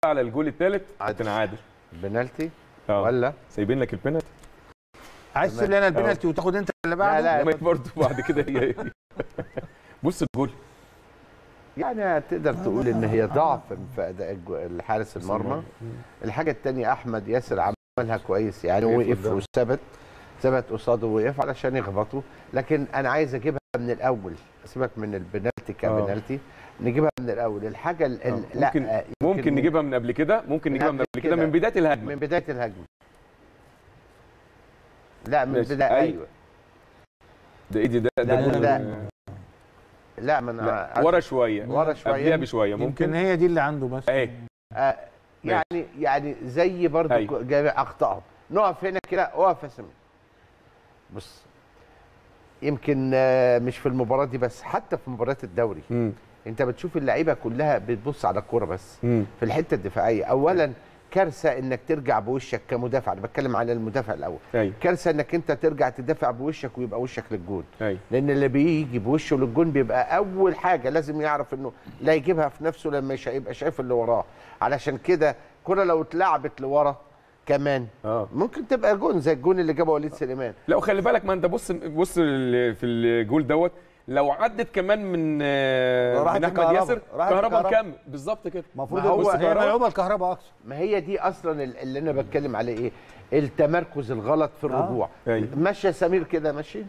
على الجول الثالث عادل. كان عادل بنالتي اه ولا سايبين لك البنالتي عايز تسيب لنا البنالتي وتاخد انت اللي بعده لا. لما برضه بعد كده هي بص الجول يعني تقدر تقول ان هي ضعف في اداء الجو- الحارس المرمى الحاجه الثانيه احمد ياسر عملها كويس يعني وقف وقف قدام. وثبت ثبت قصاده ووقف علشان يخبطه لكن انا عايز اجيبها من الاول سيبك من البنالتي كبنالتي نجيبها من الاول الحاجه ال- ال- آه. لا ممكن- آه، ممكن يمكن نجيبها من قبل كده ممكن من نجيبها من قبل قبل كده كده. من بدايه الهجمه من بدايه الهجمه لا من ماشي. بدايه أي- ايوه ده ايه دي ده ده لا، لا، جول لا. آه، لا من لا ورا شويه ورا قبلها شويه بشويه يمكن ممكن هي دي اللي عنده بس اهي آه يعني يعني زي برضه أيوة. جميع اخطائهم نقف هنا كده اقف يا سمير بص يمكن آه، مش في المباراه دي بس حتى في مباريات الدوري مم. انت بتشوف اللعيبه كلها بتبص على الكوره بس مم. في الحته الدفاعيه اولا كارثه انك ترجع بوشك كمدافع انا بتكلم على المدافع الاول ايوه كارثه انك انت ترجع تدافع بوشك ويبقى وشك للجون ايوه لان اللي بيجي بوشه للجون بيبقى اول حاجه لازم يعرف انه لا يجيبها في نفسه لما يش- يبقى شايف اللي وراه علشان كده كرة لو اتلعبت لورا كمان اه ممكن تبقى جون زي الجون اللي جابه وليد سليمان لا وخلي بالك ما انت بص بص ال- في الجول دوت لو عدت كمان من آه، راحت من احمد الكهرباء. ياسر راحت كهربا الكهرباء. مكمل بالظبط كده المفروض ما هو بص هي هي كهربا. ملعوبه الكهرباء اقصد ما هي دي اصلا ال- اللي انا بتكلم عليه ايه التمركز الغلط في الرجوع أيوة. ماشي يا سمير كده ماشي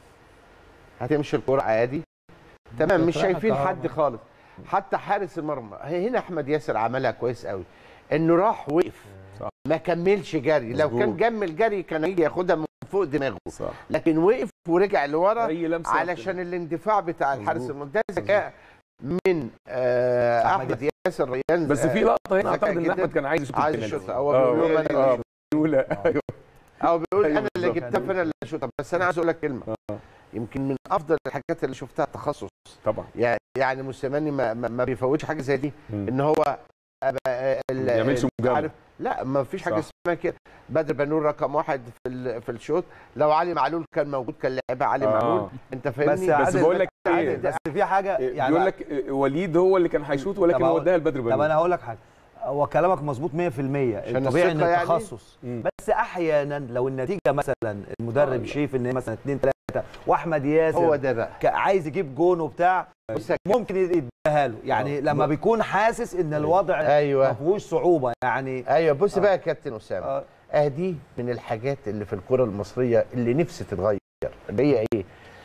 هتمشي الكرة عادي تمام مش رايحة شايفين الكهرباء. حد خالص حتى حارس المرمى هنا احمد ياسر عملها كويس قوي انه راح وقف صح. ما كملش جري لو مظبوط. كان كمل جري كان هيجي ياخدها من فوق دماغه صح لكن وقف ورجع لورا اي لمسه علشان الاندفاع بتاع الحارس مظبوط. المرمى ده ذكاء من آه أحمد احمد ياسر ريان بس في لقطه هنا ذكاء اعتقد ان جداً. احمد كان عايز يشوط عايز البنالتي. يشوطها هو آه، بيقول لهم انا آه، اللي بيقول ايوه او بيقول أيوة انا اللي بالظبط. جبتها فانا اللي اشوطها بس انا عايز اقول لك كلمه آه. يمكن من افضل الحاجات اللي شفتها التخصص طبعا يعني يعني موسيماني ما, ما ما بيفوتش حاجه زي دي مم. ان هو أبقى ال- ما يعملش ال- مجاملة. عارف لا ما فيش حاجه صح. اسمها كده بدر بنور رقم واحد في ال- في الشوط لو علي معلول كان موجود كان لعبها علي آه. معلول انت بس فاهمني يا بس عادل- بقول لك عادل، ايه بس في حاجه يعني بيقول لك آه، وليد هو اللي كان هيشوط ولكن طب هو هقول- اداها لبدر طب بنون انا هقول لك حاجه هو كلامك مظبوط 100% عشان الطبيعي ان الثقة يعني؟ التخصص مم. بس احيانا لو النتيجه مثلا المدرب آه. شايف ان هي مثلا 2 3 واحمد ياسر هو ده بقى ك- عايز يجيب جون وبتاع بص يا ممكن يديها له يعني آه. لما بيكون حاسس ان الوضع ما ايوه فيهوش صعوبه يعني ايوه بص آه. بقى يا كابتن اسامه آه، اه دي من الحاجات اللي في الكره المصريه اللي نفسي تتغير اللي هي ايه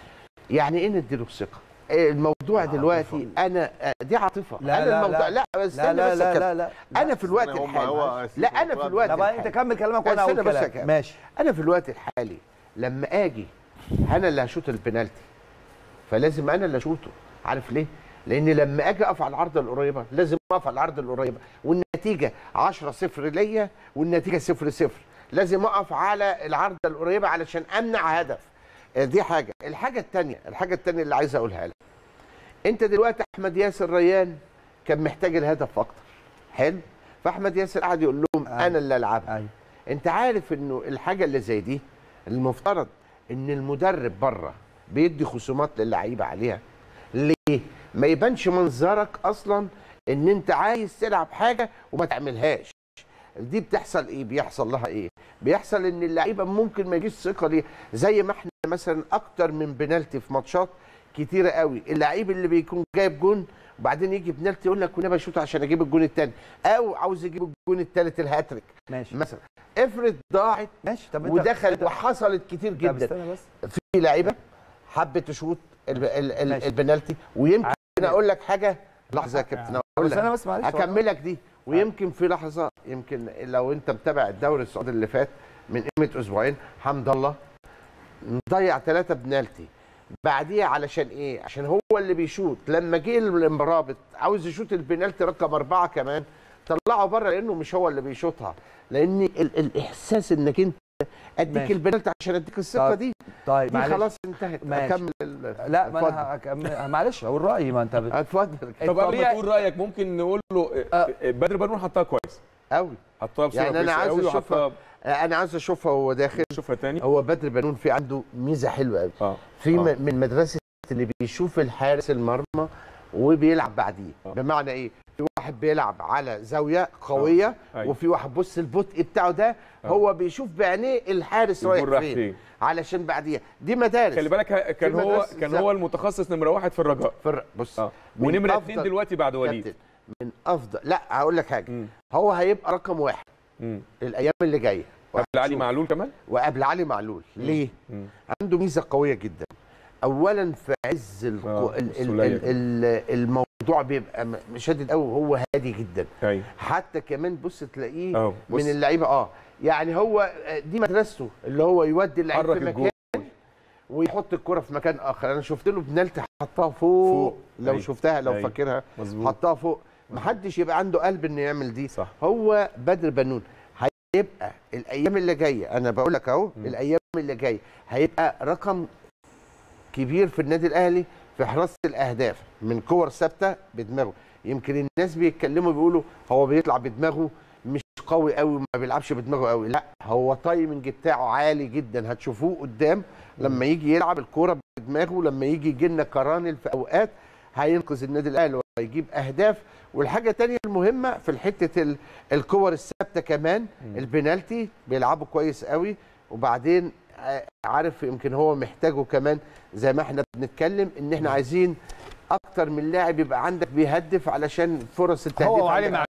يعني ايه نديله الثقه إيه الموضوع دلوقتي انا آه، دي عاطفه لا، انا لا، الموضوع لا. لا لا استنى لا بس يا لا كابتن. لا لا انا في الوقت هم الحالي هو لا انا في الوقت طب انت الحالي كمل كلامك وانا استنى اقول بس يا كلام كابتن. ماشي انا في الوقت الحالي لما اجي انا اللي هشوط البنالتي فلازم انا اللي اشوطه عارف ليه لان لما اجي اقف على العرض القريبه لازم اقف على العرض القريبه والنتيجه 10 0 ليا والنتيجه 0 0 لازم اقف على العرض القريبه علشان امنع هدف آه، دي حاجه الحاجه الثانيه الحاجه الثانيه اللي عايز اقولها لك انت دلوقتي احمد ياسر ريان كان محتاج الهدف اكتر حلو فاحمد ياسر قعد يقول لهم أيوة. انا اللي العبها ايوه انت عارف انه الحاجه اللي زي دي المفترض ان المدرب بره بيدي خصومات للعيبه عليها ليه ما يبانش منظرك اصلا ان انت عايز تلعب حاجه وما تعملهاش دي بتحصل ايه بيحصل لها ايه بيحصل ان اللعيبه ممكن ما يجيش ثقه ليه زي ما احنا مثلا اكتر من بنالتي في ماتشات كتيره قوي اللعيب اللي بيكون جايب جون وبعدين يجي بنالتي يقول لك وانا بشوط عشان اجيب الجون الثاني او عاوز يجيب الجون الثالث الهاتريك ماشي مثلا افرض ضاعت ماشي طب انت ودخلت وحصلت كتير طب جدا استنى بس في لعيبه حبت تشوط ال- ال- ال- ماشي. البنالتي ويمكن اقول لك حاجه لحظه يا كابتن اقول بس انا لك بس معلش هكملك دي ويمكن في لحظه يمكن لو انت متابع الدوري السعودي اللي فات من قيمه اسبوعين حمد الله مضيع ثلاثه بنالتي بعديها علشان ايه؟ عشان هو اللي بيشوط لما جه المرابط عاوز يشوط البنالتي رقم اربعه كمان طلعه بره لانه مش هو اللي بيشوطها لان ال الاحساس انك انت اديك ماشي. البنالتي عشان اديك الثقه طب دي طيب دي معلش خلاص انتهت ماشي. اكمل ال- لا ما اتفضل. انا هكمل معلش اقول رايي ما انت بت... اتفضل طب قبل ما الطبيعي- تقول رايك ممكن نقول له آه، آه، بدر بنون حطها كويس قوي حطها بصوره يعني أنا كويسة عايز قوي أشوفها. وحطها انا عايز اشوفها وهو داخل شوفها تاني هو بدر بنون في عنده ميزه حلوه قوي اه في آه. م- من مدرسه اللي بيشوف الحارس المرمى وبيلعب بعديه آه. بمعنى ايه في واحد واحد بيلعب على زاويه قويه أيوة. وفي واحد بص البطء بتاعه ده هو بيشوف بعينيه الحارس الجول رايح رايح فين فين. علشان بعديها دي مدارس خلي بالك ه- كان في هو مدرسة كان الزمالك. هو المتخصص نمره واحد في الرجاء في الر- بص اه من ونمره أفضل- اثنين دلوقتي بعد وليد كابتن من افضل لا هقول لك حاجه مم. هو هيبقى رقم واحد مم. الايام اللي جايه قبل علي شوف. معلول كمان وقبل علي معلول ليه مم. عنده ميزه قويه جدا اولا في عز القو... آه، ال... ال... السولية ال... ال... الموضوع بيبقى م- مشدد قوي وهو هادي جدا ايوه حتى كمان بص تلاقيه أهو، بص. من اللعيبه اه يعني هو آه، دي مدرسته اللي هو يودي اللعيب حرك في الجول. مكان ويحط الكره في مكان اخر انا شفت له بنالتي حطها فوق, فوق. لو أيوة. شفتها لو أيوة. فاكرها مظبوط حطها فوق محدش يبقى عنده قلب انه يعمل دي صح هو بدر بنون هيبقى الايام اللي جايه انا بقول لك اهو مم. الايام اللي جايه هيبقى رقم كبير في النادي الاهلي في حراسه الاهداف من كور ثابته بدماغه يمكن الناس بيتكلموا بيقولوا هو بيطلع بدماغه مش قوي قوي ما بيلعبش بدماغه قوي لا هو تايمنج بتاعه عالي جدا هتشوفوه قدام لما يجي يلعب الكوره بدماغه لما يجي يجي لنا كرانل في اوقات هينقذ النادي الاهلي وهيجيب اهداف والحاجه الثانيه المهمه في حته ال- الكور الثابته كمان البنالتي بيلعبوا كويس قوي وبعدين ع- عارف يمكن هو محتاجه كمان زي ما احنا بنتكلم ان احنا عايزين اكتر من لاعب يبقى عندك بيهدف علشان فرص التهديف هو وعلي عندك